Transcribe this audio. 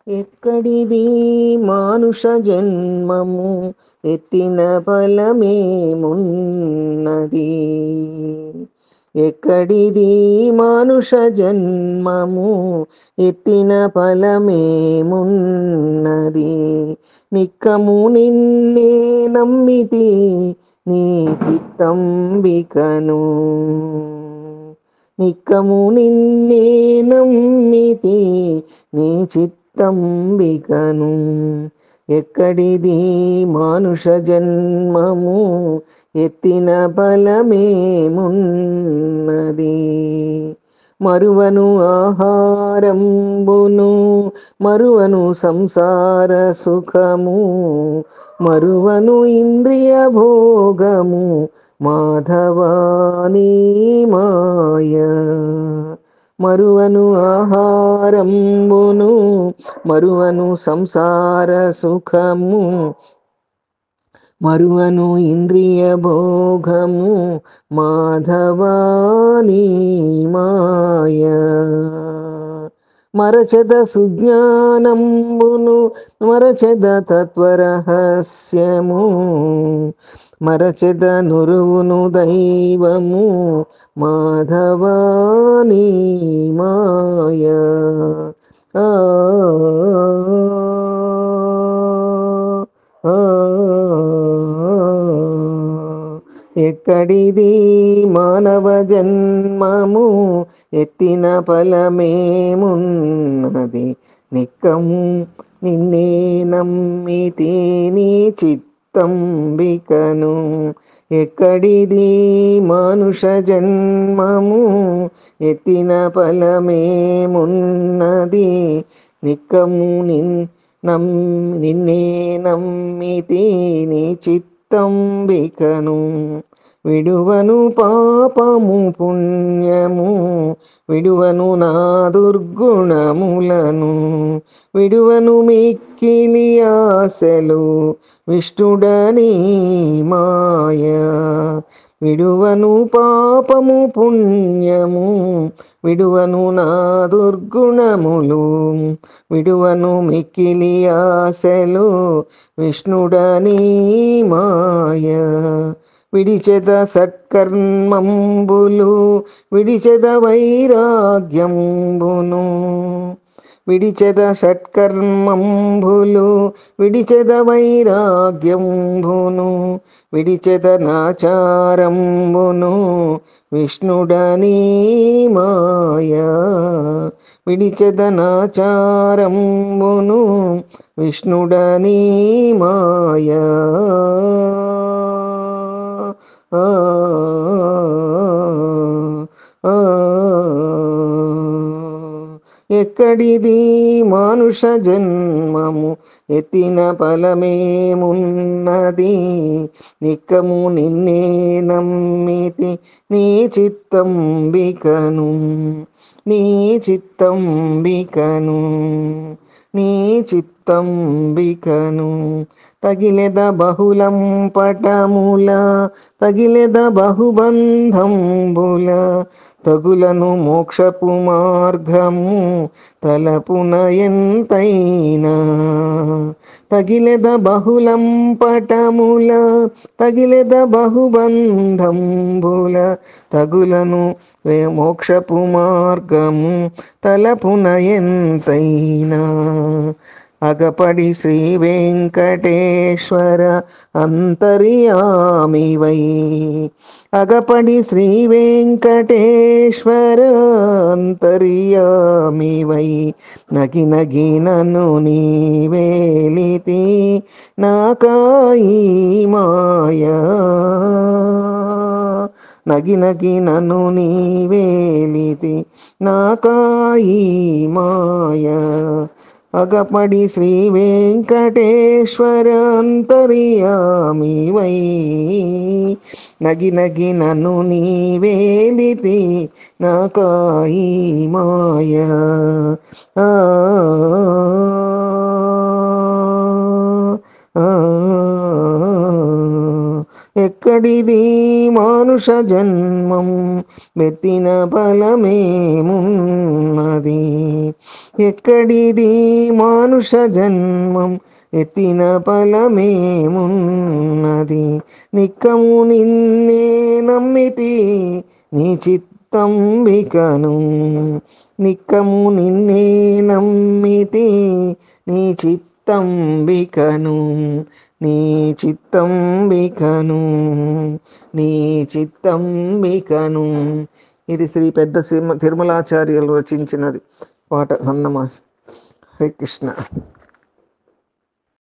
ఎక్కడిది మానుష జన్మము ఎత్తిన ఫలమేమున్నది ఎక్కడిది మానుష జన్మము ఎత్తిన ఫలమేమున్నది నిక్కము నిన్నే నమ్మితి నీ చిత్తంబికను నిక్కము నిన్నే నమ్మితి నీ చిత్తంబికను ఎక్కడిది మానుష జన్మము ఎత్తిన బలమేమున్నది మరువను ఆహారంబును మరువను సంసార సుఖము మరువను ఇంద్రియ భోగము మాధవానీ మాయ మరువను ఆహారంబును మరువను సంసార సుఖము మరువను ఇంద్రియ భోగము మాధవానీ మాయ మరచద సుజ్ఞానంబును మరచద తత్వరహస్యము మరచెద నురువును దైవము మాధవానీ మాయ ఆ ఎక్కడిది మానవ జన్మము ఎత్తిన ఫలమేమున్నది నిక్కము నిన్నే నమ్మితే నీ చిత్తంబికను ఎక్కడిది మానుష జన్మము ఎత్తిన ఫలమేమున్నది నిక్కము నిన్ నమ్ నిన్నే నమ్మితి నీ చిత్తంబికను విడువను పాపము పుణ్యము విడువను నా దుర్గుణములను విడువను మిక్కిలి ఆశలు విష్ణుడని మాయ విడువను పాపము పుణ్యము విడువను నా దుర్గుణములు విడువను మిక్కిలి ఆశలు విష్ణుడని మాయ విడిచెద సత్కర్మంబులు విడిచెద వైరాగ్యంబును విడిచెద షట్కర్మంబులు విడిచెద వైరాగ్యంబును విడిచెద నాచారంబును విష్ణుడని మాయ విడిచెద నాచారంబును విష్ణుడని మాయ ఆ ఆ ఎక్కడిది మానుష జన్మము ఎత్తిన ఫలమేమున్నది నిక్కము నిన్నే నమ్మితి నీ చిత్తంబికను నీ చిత్తంబికను నీ చిత్తంబికను తగిలెద బహుళం పటముల తగిలెద బహుబంధంబుల తగులను మోక్షపు మార్గము తలపున ఎంతైనా తగిలెద బహుళం పటముల తగిలెద బహుబంధంబుల తగులను మోక్షపు మార్గము తలపున ఎంతైనా అగపడి శ్రీ వెంకటేశ్వర అంతర్యామివై అగపడి శ్రీ వెంకటేశ్వర అంతర్యామివై నగి నగి నన్ను నీ వేలితి నాకాయి మాయా నగి నగి నన్ను నీ వేలితి నాకాయి మాయా అగపడి శ్రీ వెంకటేశ్వర అంతర్యామివై నగి నగి నన్ను నీ వేలితి నాకాయి మాయ ఆ ఆ ఎక్కడ ఎక్కడిది మానుష జన్మం మెత్తిన ఫలమేమున్నది ఎక్కడిది మానుష జన్మం ఎత్తిన ఫలమేమున్నది నిక్కము నిన్నే నమ్మితి నీ చిత్తంబికను నిక్కము నిన్నే నమ్మితి నీ చిత్తంబికను నీ చిత్తంబికను నీ చిత్తంబికను ఇది శ్రీ పెద్ద సిమ తిరుమలాచార్యులు రచించినది పాట అన్నమా హరే కృష్ణ